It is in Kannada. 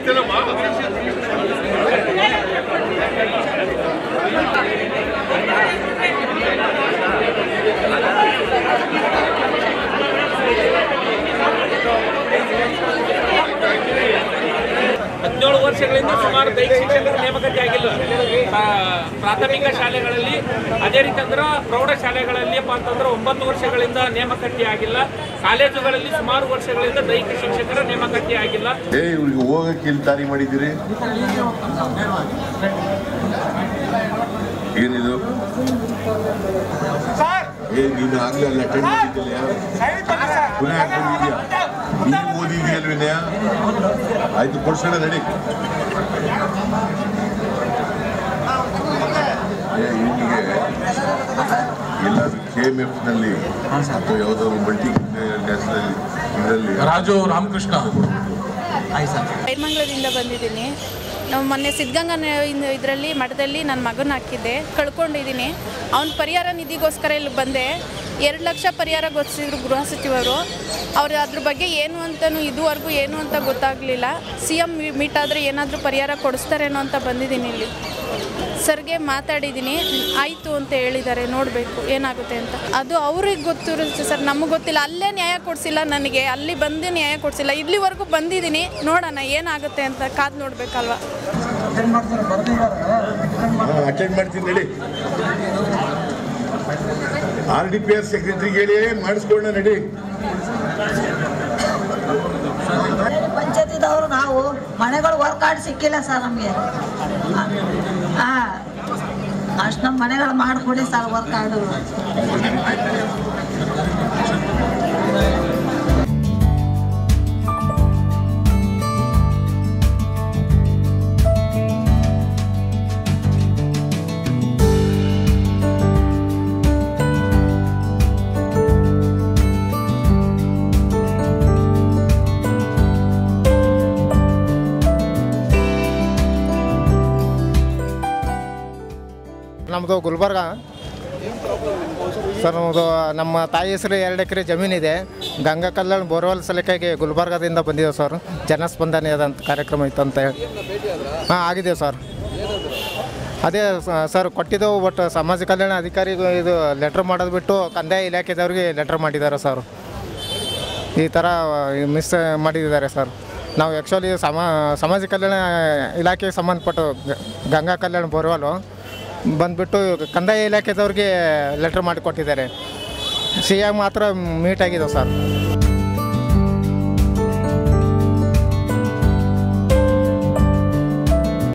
ಹದಿನೇಳು ವರ್ಷಗಳಿಂದ ಸುಮಾರು ದೈಹಿಕ ಶಿಕ್ಷಕರ ನೇಮಕಾತಿ ಆಗಿಲ್ಲ ಪ್ರಾ- ಪ್ರಾಥಮಿಕ ಶಾಲೆಗಳಲ್ಲಿ ಅದೇ ರೀತಿ ಅಂದ್ರೆ ಪ್ರೌಢ ಶಾಲೆಗಳಲ್ಲಿಪ್ಪ ಅಂತಂದ್ರೆ ಒಂಬತ್ತು ವರ್ಷಗಳಿಂದ ನೇಮಕಾತಿ ಆಗಿಲ್ಲ ಕಾಲೇಜುಗಳಲ್ಲಿ ಸುಮಾರು ವರ್ಷಗಳಿಂದ ದೈಹಿಕ ಶಿಕ್ಷಕರ ನೇಮಕಾತಿ ಆಗಿಲ್ಲ ಏ ಇವ್ರಿಗೆ ಹೋಗಕ್ಕೆ ಇಲ್ಲಿ ದಾರಿ ಮಾಡಿದ್ದೀರಿ ಏನಿದು ಏ ನೀನು ಆಗ್ಲೇ ಅಲ್ಲಿ ಅಟೆಂಡ್ ಮಾಡಿದ್ದಿಲ್ಲ ಪುನಃ ಹಾಕೊಂಡಿದ್ಯಾ ನೀನು ಓದಿದ್ಯಲ್ಲ ವಿನಯ ಆಯ್ತು ಕೊಡ್ಸೋಣ ನಡಿ ಏ ಇವನಿಗೆ ಎಲ್ಲಾದ್ರೂ ಕೆ ಎಮ್ ಎಫ್ ನಲ್ಲಿ ಅಥವಾ ಯಾವುದಾದ್ರು ಮಲ್ಟಿ ನ್ಯಾಷನಲ್ ಇದರಲ್ಲಿ ರಾಜು ರಾಮಕೃಷ್ಣ ಕೈಮಂಗ್ಳದಿಂದ ಬಂದಿದ್ದೀನಿ ನಾವು ಮೊನ್ನೆ ಸಿದ್ಧಗಂಗಾ ಇದರಲ್ಲಿ ಮಠದಲ್ಲಿ ನನ್ನ ಮಗನ ಹಾಕಿದ್ದೆ ಕಳ್ಕೊಂಡಿದ್ದೀನಿ ಅವನ ಪರಿಹಾರ ನಿಧಿಗೋಸ್ಕರ ಇಲ್ಲಿ ಬಂದೆ ಎರಡು ಲಕ್ಷ ಪರಿಹಾರ ಗೊತ್ತಿದ್ರು ಗೃಹ ಸಚಿವರು ಅವ್ರು ಅದ್ರ ಬಗ್ಗೆ ಏನು ಅಂತಲೂ ಇದುವರೆಗೂ ಏನು ಅಂತ ಗೊತ್ತಾಗಲಿಲ್ಲ ಸಿ ಎಮ್ ಮೀಟ್ ಆದರೆ ಏನಾದರೂ ಪರಿಹಾರ ಕೊಡಿಸ್ತಾರೇನೋ ಅಂತ ಬಂದಿದ್ದೀನಿ ಇಲ್ಲಿ ಸರ್ಗೆ ಮಾತಾಡಿದ್ದೀನಿ ಆಯಿತು ಅಂತ ಹೇಳಿದ್ದಾರೆ ನೋಡಬೇಕು ಏನಾಗುತ್ತೆ ಅಂತ ಅದು ಅವ್ರಿಗೆ ಗೊತ್ತಿರುತ್ತೆ ಸರ್ ನಮಗೆ ಗೊತ್ತಿಲ್ಲ ಅಲ್ಲೇ ನ್ಯಾಯ ಕೊಡಿಸಿಲ್ಲ ನನಗೆ ಅಲ್ಲಿ ಬಂದು ನ್ಯಾಯ ಕೊಡಿಸಿಲ್ಲ ಇಲ್ಲಿವರೆಗೂ ಬಂದಿದ್ದೀನಿ ನೋಡೋಣ ಏನಾಗುತ್ತೆ ಅಂತ ಕಾದು ನೋಡಬೇಕಲ್ವ ಅಟೆಂಡ್ ಮಾಡ್ತೀನಿ ನಡಿ ಆರ್ ಡಿ ಪಿ ಆರ್ ಸೆಕ್ರೆಟರಿಗೆ ಹೇಳಿ ಮಾಡಿಸ್ಕೊಳ್ಳೋಣ ನಡಿ ಪಂಚಾಯತಿದವರು ನಾವು ಮನೆಗಳು ವರ್ಕ್ ಕಾರ್ಡ್ ಸಿಕ್ಕಿಲ್ಲ ಸರ್ ನಮಗೆ ಹಾಂ ಅಷ್ಟು ನಮ್ಮ ಮನೆಗಳು ಮಾಡಿಕೊಡಿ ಸರ್ ವರ್ಕ್ ಕಾರ್ಡು ನಮ್ಮದು ಗುಲ್ಬರ್ಗ ಸರ್ ನಮ್ಮದು ನಮ್ಮ ತಾಯಿ ಹೆಸರು ಎರಡು ಎಕರೆ ಜಮೀನಿದೆ ಗಂಗಾ ಕಲ್ಯಾಣ್ ಬೋರ್ವೆಲ್ ಸಲಿಕೆಗೆ ಗುಲ್ಬರ್ಗದಿಂದ ಬಂದಿದೆ ಸರ್ ಜನಸ್ಪಂದನೆ ಅದಂತ ಕಾರ್ಯಕ್ರಮ ಇತ್ತು ಅಂತ ಹೇಳಿ ಹಾಂ ಆಗಿದೆ ಸರ್ ಅದೇ ಸ- ಸರ್ ಕೊಟ್ಟಿದ್ದೆವು ಬಟ್ ಸಮಾಜ ಕಲ್ಯಾಣ ಅಧಿಕಾರಿಗೂ ಇದು ಲೆಟ್ರ್ ಮಾಡೋದು ಬಿಟ್ಟು ಕಂದಾಯ ಇಲಾಖೆದವ್ರಿಗೆ ಲೆಟ್ರ್ ಮಾಡಿದ್ದಾರೆ ಸರ್ ಈ ಥರ ಮಿಸ್ ಮಾಡಿದ್ದಾರೆ ಸರ್ ನಾವು ಆ್ಯಕ್ಚುಲಿ ಸಮ ಸಮಾಜ ಕಲ್ಯಾಣ ಇಲಾಖೆಗೆ ಸಂಬಂಧಪಟ್ಟು ಗ- ಗಂಗಾ ಕಲ್ಯಾಣ ಬೋರ್ವೆಲು ಬಂದುಬಿಟ್ಟು ಕಂದಾಯ ಇಲಾಖೆದವ್ರಿಗೆ ಲೆಟ್ರ್ ಮಾಡಿ ಕೊಟ್ಟಿದ್ದಾರೆ ಸಿ ಎಮ್ ಮಾತ್ರ ಮೀಟ್ ಆಗಿದೆ ಸರ್